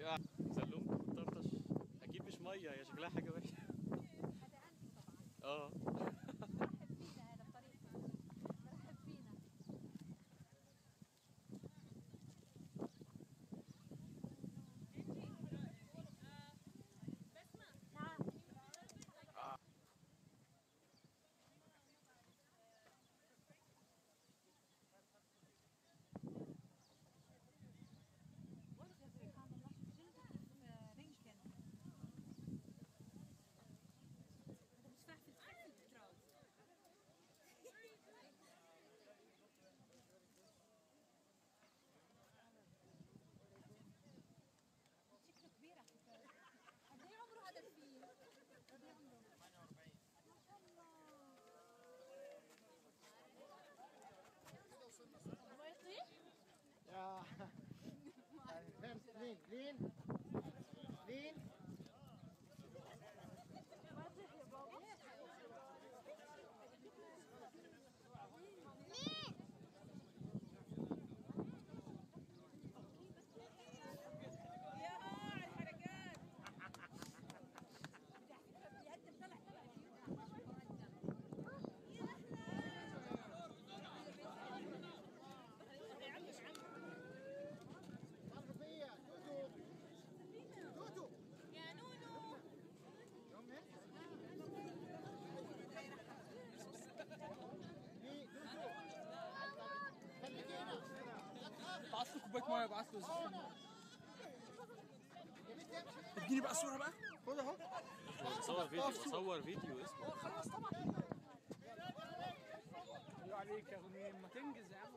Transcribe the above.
آه، سلوم طرطش اكيد مش ميه هي شكلها حاجه وحشه هذا عنده طبعا اه مرحب فينا هذا الطريق مرحب فينا نعم سبحان الله شوف جلدك كيف رينكن هذا مش فاحل فاحل بتراوز شكله كبير على فكرة قد ايه عمره هذا الفيل؟ قد ايه عمره؟ 48 ما شاء الله هو يطيح؟ يا يعني فهمت لين لين لين ما يطيح يا بابا يا على الحركات بيقدم طلع طلع مرحبية توتو توتو يا نونو يوم هيك لين توتو خليك هنا لا تخاف بعت له كوبايه ميه بعت له زيت. يا بنت امشي اديني بقى الصوره بقى خد اهو صور فيديو صور فيديو اسمه خلاص طبعا عليك يا غنيم ما تنجز يا عم